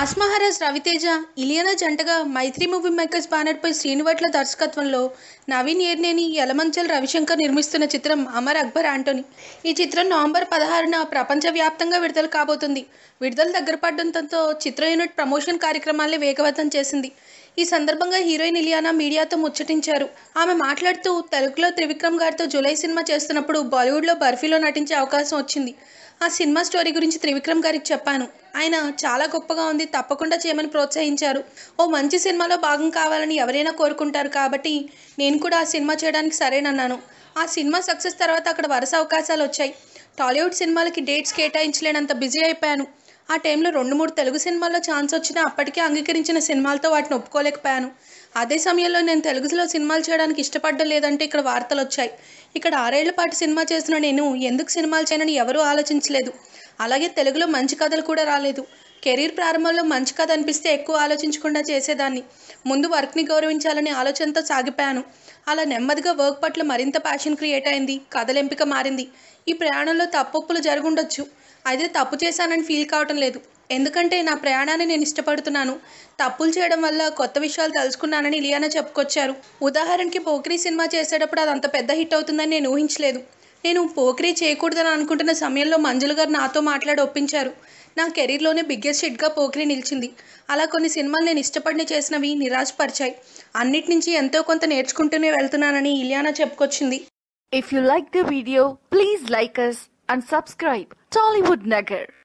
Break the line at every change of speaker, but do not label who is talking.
Mass Maharaj Raviteja Ileana జంటగా మైత్రి movie makers బ్యానర్పై శ్రీనివట్ల దర్శకత్వంలో నవీన్ ఏర్నేని యలమంచల్ రవిశంకర్ నిర్మిస్తున్న చిత్రం అమర్ అక్బర్ ఆంటోనీ ఈ చిత్రం నవంబర్ పదహారున ప్రపంచవ్యాప్తంగా విడుదల కాబోతుంది విడుదల దగ్గర పడడంతో చిత్ర యూనిట్ ప్రమోషన్ కార్యక్రమాల్ని వేగవంతం చేసింది ఈ సందర్భంగా హీరోయిన్ ఇలియానా మీడియాతో ముచ్చటించారు ఆమె మాట్లాడుతూ తెలుగులో త్రివిక్రమ్ గారితో జూలై సినిమా చేస్తున్నప్పుడు బాలీవుడ్లో బర్ఫీలో నటించే అవకాశం వచ్చింది ఆ సినిమా స్టోరీ గురించి త్రివిక్రమ్ గారికి చెప్పాను ఆయన చాలా గొప్పగా ఉంది తప్పకుండా చేయమని ప్రోత్సహించారు ఓ మంచి సినిమాలో భాగం కావాలని ఎవరైనా కోరుకుంటారు కాబట్టి నేను కూడా ఆ సినిమా చేయడానికి సరేనన్నాను ఆ సినిమా సక్సెస్ తర్వాత అక్కడ వరుస అవకాశాలు వచ్చాయి టాలీవుడ్ సినిమాలకి డేట్స్ కేటాయించలేనంత బిజీ అయిపోయాను ఆ టైంలో రెండు మూడు తెలుగు సినిమాల్లో ఛాన్స్ వచ్చినా అప్పటికే అంగీకరించిన సినిమాలతో వాటిని ఒప్పుకోలేకపోయాను అదే సమయంలో నేను తెలుగులో సినిమాలు చేయడానికి ఇష్టపడడం లేదంటే ఇక్కడ వార్తలు వచ్చాయి ఇక్కడ ఆరేళ్ల పాటు సినిమా చేసిన నేను ఎందుకు సినిమాలు చేయనని ఎవరూ ఆలోచించలేదు అలాగే తెలుగులో మంచి కథలు కూడా రాలేదు కెరీర్ ప్రారంభంలో మంచి కథ అనిపిస్తే ఎక్కువ ఆలోచించకుండా చేసేదాన్ని ముందు వర్క్ని గౌరవించాలనే ఆలోచనతో సాగిపోయాను అలా నెమ్మదిగా వర్క్ పట్ల మరింత ప్యాషన్ క్రియేట్ అయింది కథల ఎంపిక మారింది ఈ ప్రయాణంలో తప్పొప్పులు జరుగుండొచ్చు అయితే తప్పు చేశానని ఫీల్ కావటం లేదు ఎందుకంటే నా ప్రయాణాన్ని నేను ఇష్టపడుతున్నాను తప్పులు చేయడం వల్ల కొత్త విషయాలు తెలుసుకున్నానని లియానా చెప్పుకొచ్చారు ఉదాహరణకి పోక్రీ సినిమా చేసేటప్పుడు అది అంత పెద్ద హిట్ అవుతుందని నేను ఊహించలేదు నేను పోక్రీ చేయకూడదని అనుకుంటున్న సమయంలో మంజులు గారు నాతో మాట్లాడి ఒప్పించారు నా కెరీర్లోనే బిగ్గెస్ట్ హిట్గా పోక్రీ నిలిచింది అలా కొన్ని సినిమాలు నేను ఇష్టపడిన చేసినవి నిరాశపరిచాయి అన్నిటి నుంచి ఎంతో కొంత నేర్చుకుంటూనే వెళ్తున్నానని ఇలియానా చెప్పుకొచ్చింది
If you like the video, please like us and subscribe Tollywood Nagar.